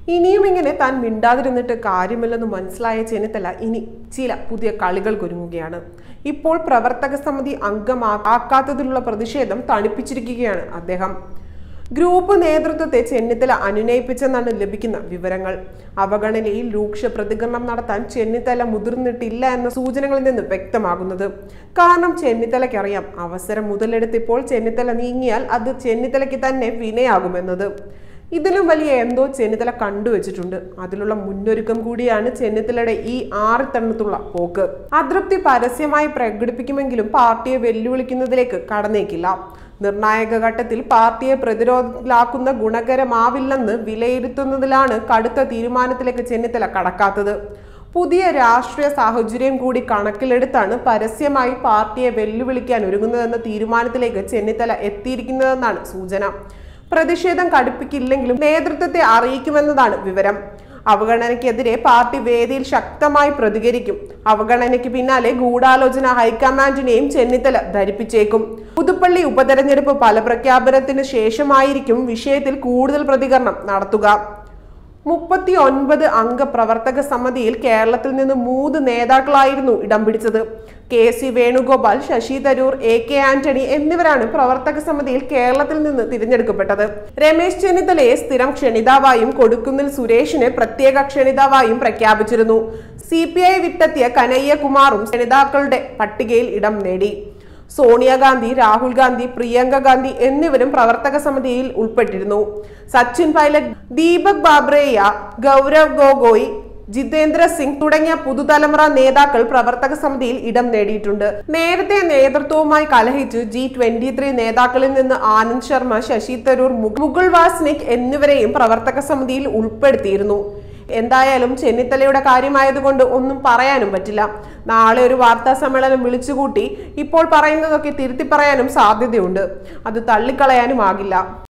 ഇനിയും ഇങ്ങനെ താൻ മിണ്ടാതിരുന്നിട്ട് കാര്യമില്ലെന്ന് മനസ്സിലായ ചെന്നിത്തല ഇനി ചില പുതിയ കളികൾക്കൊരുങ്ങുകയാണ് ഇപ്പോൾ പ്രവർത്തക സമിതി അംഗമാക്കാത്തതിലുള്ള പ്രതിഷേധം തണുപ്പിച്ചിരിക്കുകയാണ് അദ്ദേഹം ഗ്രൂപ്പ് നേതൃത്വത്തെ ചെന്നിത്തല അനുനയിപ്പിച്ചെന്നാണ് ലഭിക്കുന്ന വിവരങ്ങൾ അവഗണനയിൽ രൂക്ഷ പ്രതികരണം നടത്താൻ ചെന്നിത്തല മുതിർന്നിട്ടില്ല എന്ന സൂചനകളിൽ നിന്ന് വ്യക്തമാകുന്നത് കാരണം ചെന്നിത്തലയ്ക്കറിയാം അവസരം മുതലെടുത്തിപ്പോൾ ചെന്നിത്തല നീങ്ങിയാൽ അത് ചെന്നിത്തലയ്ക്ക് തന്നെ വിനയാകുമെന്നത് ഇതിലും വലിയ എന്തോ ചെന്നിത്തല കണ്ടുവച്ചിട്ടുണ്ട് അതിലുള്ള മുന്നൊരുക്കം കൂടിയാണ് ചെന്നിത്തലയുടെ ഈ ആറിത്തണ്ണത്തുള്ള പോക്ക് അതൃപ്തി പരസ്യമായി പ്രകടിപ്പിക്കുമെങ്കിലും പാർട്ടിയെ വെല്ലുവിളിക്കുന്നതിലേക്ക് കടന്നേക്കില്ല നിർണായക ഘട്ടത്തിൽ പാർട്ടിയെ പ്രതിരോധത്തിലാക്കുന്ന ഗുണകരമാവില്ലെന്ന് വിലയിരുത്തുന്നതിലാണ് കടുത്ത തീരുമാനത്തിലേക്ക് ചെന്നിത്തല കടക്കാത്തത് പുതിയ രാഷ്ട്രീയ സാഹചര്യം കൂടി കണക്കിലെടുത്താണ് പരസ്യമായി പാർട്ടിയെ വെല്ലുവിളിക്കാൻ ഒരുങ്ങുന്നതെന്ന തീരുമാനത്തിലേക്ക് ചെന്നിത്തല എത്തിയിരിക്കുന്നതെന്നാണ് സൂചന പ്രതിഷേധം കടുപ്പിക്കില്ലെങ്കിലും നേതൃത്വത്തെ അറിയിക്കുമെന്നതാണ് വിവരം അവഗണനയ്ക്കെതിരെ പാർട്ടി വേദിയിൽ ശക്തമായി പ്രതികരിക്കും അവഗണനയ്ക്ക് പിന്നാലെ ഗൂഢാലോചന ഹൈക്കമാൻഡിനെയും ചെന്നിത്തല ധരിപ്പിച്ചേക്കും പുതുപ്പള്ളി ഉപതെരഞ്ഞെടുപ്പ് ഫലപ്രഖ്യാപനത്തിന് ശേഷമായിരിക്കും വിഷയത്തിൽ കൂടുതൽ പ്രതികരണം നടത്തുക മുപ്പത്തി ഒൻപത് അംഗ പ്രവർത്തക സമിതിയിൽ കേരളത്തിൽ നിന്ന് മൂന്ന് നേതാക്കളായിരുന്നു ഇടം പിടിച്ചത് K C Venugopal Shashi Tharoor A K Antony എന്നിവരാണ് പ്രവർത്തക സമിതിയിൽ കേരളത്തിൽ നിന്ന് തിരഞ്ഞെടുക്കപ്പെട്ടത് രമേശ് ചെന്നിത്തലയെ സ്ഥിരം ക്ഷണിതാവായും കൊടുക്കുന്നിൽ സുരേഷിനെ പ്രത്യേക ക്ഷണിതാവായും പ്രഖ്യാപിച്ചിരുന്നു സി പി ഐ വിട്ടെത്തിയ കനയ്യകുമാറും ക്ഷണിതാക്കളുടെ പട്ടികയിൽ ഇടം നേടി സോണിയാഗാന്ധി രാഹുൽ ഗാന്ധി പ്രിയങ്ക ഗാന്ധി എന്നിവരും പ്രവർത്തക സമിതിയിൽ ഉൾപ്പെട്ടിരുന്നു സച്ചിൻ പൈലറ്റ് ദീപക് ബാബ്രേയ ഗൗരവ് ഗൊഗോയ് ജിതേന്ദ്ര സിംഗ് തുടങ്ങിയ പുതുതലമുറ നേതാക്കൾ പ്രവർത്തക സമിതിയിൽ ഇടം നേടിയിട്ടുണ്ട് നേരത്തെ നേതൃത്വവുമായി കലഹിച്ച് ജി ട്വന്റി ത്രീ നേതാക്കളിൽ നിന്ന് ആനന്ദ് ശർമ്മ ശശി തരൂർ മുകുൾ വാസ്നിക് എന്നിവരെയും പ്രവർത്തക സമിതിയിൽ ഉൾപ്പെടുത്തിയിരുന്നു എന്തായാലും ചെന്നിത്തലയുടെ കാര്യമായതുകൊണ്ട് ഒന്നും പറയാനും പറ്റില്ല നാളെ ഒരു വാർത്താ സമ്മേളനം വിളിച്ചുകൂട്ടി ഇപ്പോൾ പറയുന്നതൊക്കെ തിരുത്തി പറയാനും സാധ്യതയുണ്ട് അത് തള്ളിക്കളയാനും ആകില്ല